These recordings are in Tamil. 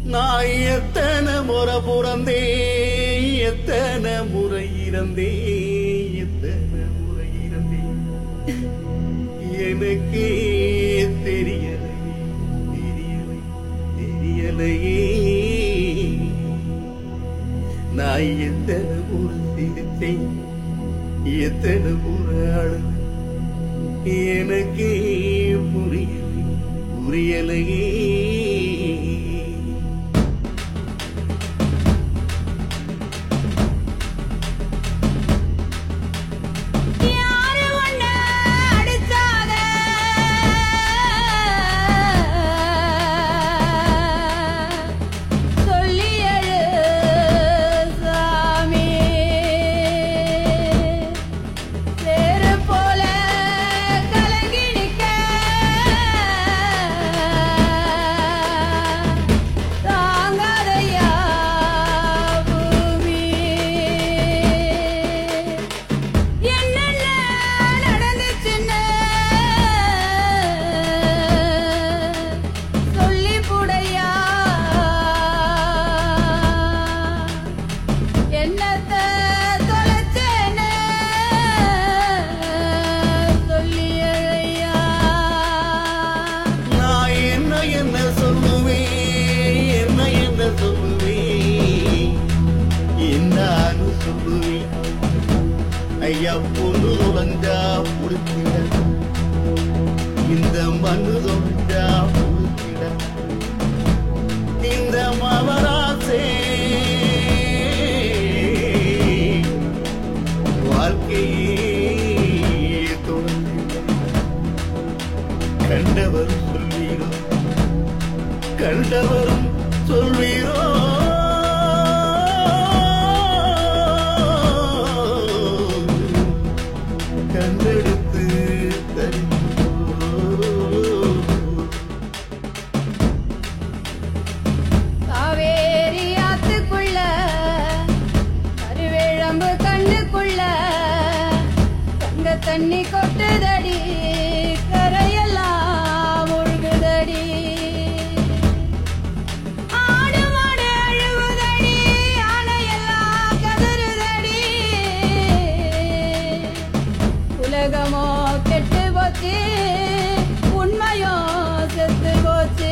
நான் எத்தனை முறை பிறந்தே எத்தனை முறை இறந்தே எத்தனை முறை இறந்தே எனக்கே தெரியலை தெரியலை தெரியலையே நான் எத்தனை முறை சிரித்தேன் எத்தனை முறை அழுது எனக்கே புரியலை புரியலையே யாரு ஒண்ண அடிச்சாக சொல்லி எழு சாமி சேரு போல கலங்கி நிக்க தாங்காதையா பூமி என்னென்ன நடந்துச்சுன்னு சொல்லி புடையா என்னத்த தொலைச்சேன்னு சொல்லி அழையா நான் என்ன என்ன சொல்லுவேன் என்ன என்ன சொல்லுவேன் என்னான்னு சொல்லுவேன் ஐயா பொண்ணு தொலைஞ்சா புடிச்சிட இந்த மண்ணு தொலைஞ்சா புடிச்சிட இந்த மவராசே வாழ்க்கையே தொலைஞ்சிட கண்டவரும் சொல்வீரோ கண்டவரும் சொல்வீரோ கண்டெடுத்து தருவீரோ காவேரி ஆத்துக்குள்ள கருவேழம்பு கண்ணுக்குள்ள தங்க தண்ணி கொட்டுதடி கரையெல்லாம் ஒழுகுதடி ஆடு மாடு அழுவுதடி ஆனையெல்லாம் கதறுதடி உலகமோ கெட்டு போச்சு உண்மையோ செத்து போச்சு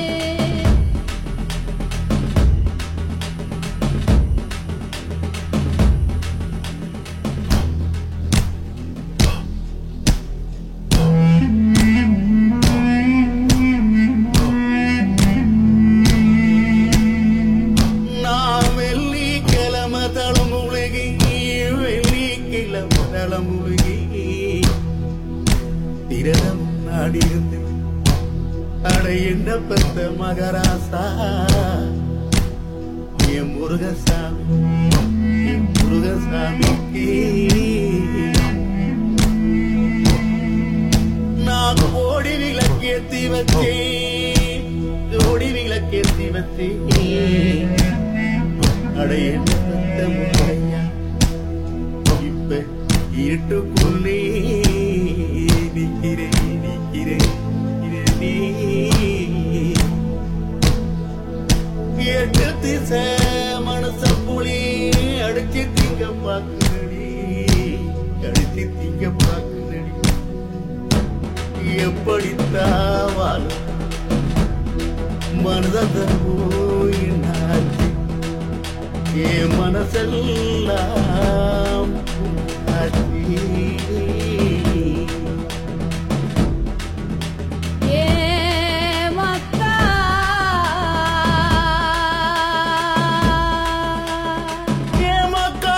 நான் வெள்ளிக்கிழமை தலைமுழுகி வெள்ளிக்கிழமை தலைமுழுகி திரதம் நாடியிருந்து அட என்ன பெத்த மகராசா என் முருகசாமி என் முருகசாமிக்கு நான் கோடி விளக்கேத்தி வச்சேன் கோடி விளக்கேத்தி வச்சேன் அட என்ன பெத்த முருகையா இப்ப இருட்டுக்குள்ளே நிக்கிறேன் நிக்கிறேன் நிக்கிறேன் நீ எட்டு திசை மனச புலி அடிச்சு திங்க பாக்குறடி அடிச்சு திங்க பாக்குறடி எப்படித்தான் வாழும் மனத போயினாச்சு என் மனசெல்லாம் ஆச்சு ஏ மக்கா ஏமக்கா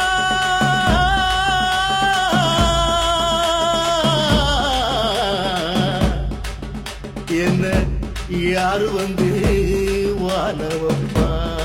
என்ன யாரு வந்து வாழ வைப்பா